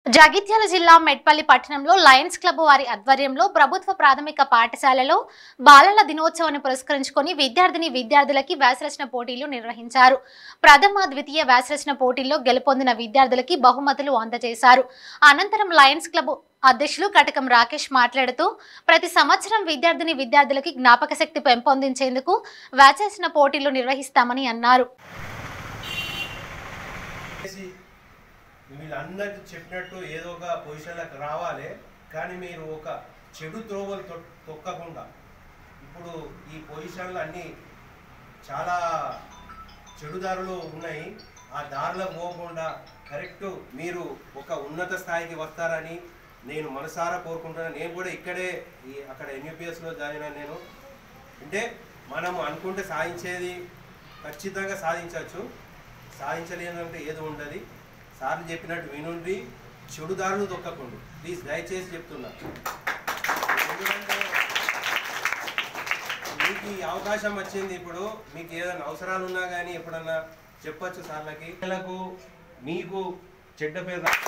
జగిత్యాల జిల్లా మెట్పల్లి పట్టణంలో Lions club వారి ఆధ్వర్యంలో ప్రభుత్వ ప్రాథమిక పాఠశాలలో బాలల దినోత్సవాన్ని పురస్కరించుకొని విద్యార్థిని విద్యార్థులకి వ్యాసరచన పోటీలు నిర్వహించారు ప్రథమ ద్వితీయ వ్యాసరచన పోటీల్లో గెలుపొందిన విద్యార్థులకి బహుమతులు అందజేశారు అనంతరం లయన్స్ క్లబ్ అధ్యక్షులు కటకం రాకేష్ మాట్లాడుతూ ప్రతి సంవత్సరం విద్యార్థిని విద్యార్థులకి జ్ఞాపక శక్తి పెంపొందించేందుకు వ్యాసరచన పోటీలు నిర్వహిస్తామని అన్నారు చేసి వీళ్ళందరికీ చెప్పినట్టు ఏదో ఒక పొజిషన్లకు రావాలి కానీ మీరు ఒక చెడు త్రోవలు తొ తొక్కకుండా ఇప్పుడు ఈ పొజిషన్లు అన్నీ చాలా చెడు దారులు ఉన్నాయి ఆ దారిలో పోకుండా కరెక్ట్ మీరు ఒక ఉన్నత స్థాయికి వస్తారని నేను మనసారా కోరుకుంటున్నాను నేను కూడా ఇక్కడే ఈ అక్కడ ఎన్యూపిఎస్లో జాయిన్ అయ్యాను నేను అంటే మనం అనుకుంటే సాధించేది ఖచ్చితంగా సాధించవచ్చు సాధించలేదంటే ఏది ఉండదు సార్లు చెప్పినట్టు వినుండి చెడు దారులు తొక్కకుండా ప్లీజ్ దయచేసి చెప్తున్నా ఎందుకంటే మీకు ఈ అవకాశం వచ్చింది ఇప్పుడు మీకు ఏదైనా అవసరాలు ఉన్నా కానీ ఎప్పుడన్నా చెప్పొచ్చు సార్లకి పిల్లలకు మీకు చెడ్డ పేరు రా-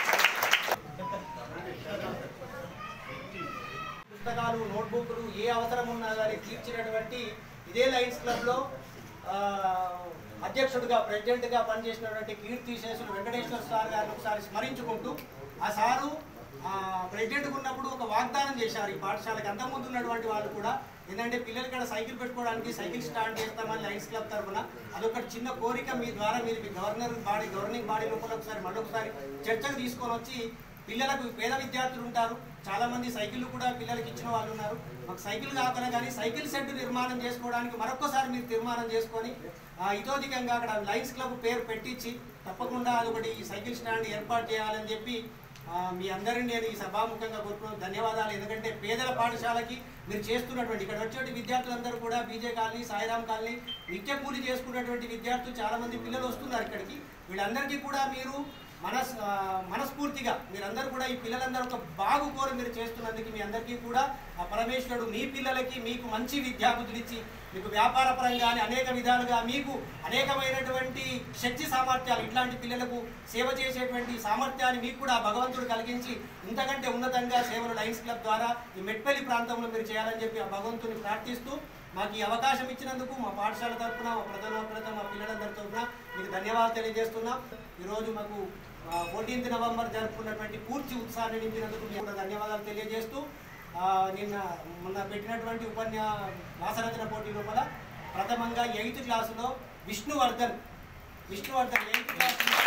పుస్తకాలు నోట్బుక్లు ఏ అవసరం ఉన్నా కానీ తీర్చినటువంటి ఇదే లయన్స్ క్లబ్లో ఆ, అధ్యక్షుడిగా ప్రెసిడెంట్గా పనిచేసినటువంటి కీర్తి శేషులు వెంకటేశ్వర సార్ గారిని ఒకసారి స్మరించుకుంటూ ఆ సారు ఆ, ప్రెసిడెంట్గా ఉన్నప్పుడు ఒక వాగ్దానం చేశారు ఈ పాఠశాలకు అంతకుముందు ఉన్నటువంటి వాళ్ళు కూడా ఏంటంటే పిల్లలు ఇక్కడ సైకిల్ పెట్టుకోవడానికి సైకిల్ స్టార్ట్ చేస్తామని లయన్స్ క్లబ్ తరఫున అదొకటి చిన్న కోరిక మీ ద్వారా మీరు మీ గవర్నర్ బాడీ గవర్నింగ్ బాడీ లోపల ఒకసారి మళ్ళొకసారి చర్చకు తీసుకొని వచ్చి పిల్లలకు పేద విద్యార్థులు ఉంటారు చాలా మంది సైకిల్ కూడా పిల్లలకి ఇచ్చిన వాళ్ళు ఉన్నారు మాకు సైకిల్ కాకుండా కానీ సైకిల్ షెడ్ నిర్మాణం చేసుకోవడానికి మరొకసారి మీరు తీర్మానం చేసుకొని ఆ, ఇతోధికంగా అక్కడ లయన్స్ క్లబ్ పేరు పెట్టించి తప్పకుండా అది ఒకటి సైకిల్ స్టాండ్ ఏర్పాటు చేయాలని చెప్పి ఆ, మీ అందరిని నేను ఈ సభాముఖంగా కోరుకున్నాను ధన్యవాదాలు ఎందుకంటే పేదల పాఠశాలకి మీరు చేస్తున్నటువంటి ఇక్కడ వచ్చేటువంటి విద్యార్థులందరూ కూడా బీజే కాలనీ సాయిరామ్ కాలనీ నిత్య కూలి చేసుకున్నటువంటి విద్యార్థులు చాలా మంది పిల్లలు వస్తున్నారు ఇక్కడికి వీళ్ళందరికీ కూడా మీరు మనస్ ఆ, మనస్ఫూర్తిగా మీరందరూ కూడా ఈ పిల్లలందరూ ఒక బాగు కోరి మీరు చేస్తున్నందుకు మీ అందరికీ కూడా ఆ పరమేశ్వరుడు మీ పిల్లలకి మీకు మంచి విద్యాబుద్ధులు ఇచ్చి మీకు వ్యాపార పరంగానే అనేక విధాలుగా మీకు అనేకమైనటువంటి శక్తి సామర్థ్యాలు ఇట్లాంటి పిల్లలకు సేవ చేసేటువంటి సామర్థ్యాన్ని మీకు కూడా ఆ భగవంతుడు కలిగించి ఇంతకంటే ఉన్నతంగా సేవలు లయన్స్ క్లబ్ ద్వారా ఈ మెట్పల్లి ప్రాంతంలో మీరు చేయాలని చెప్పి ఆ భగవంతుని ప్రార్థిస్తూ మాకు ఈ అవకాశం ఇచ్చినందుకు మా పాఠశాల తరఫున మా ప్రధాన ప్రధాన మా పిల్లలందరి తరఫున మీకు ధన్యవాదాలు తెలియజేస్తున్నాం ఈరోజు మాకు ఫోర్టీన్త్ నవంబర్ జరుపుకున్నటువంటి పూర్తి ఉత్సాహాన్ని నింపినందుకు మీకు కూడా ధన్యవాదాలు తెలియజేస్తూ ఆ, నిన్న మొన్న పెట్టినటువంటి ఉపన్యా వ్యాసరచన పోటీ లోపల ప్రథమంగా ఎయిత్ క్లాసులో విష్ణువర్ధన్ విష్ణువర్ధన్ ఎయిత్ క్లాస్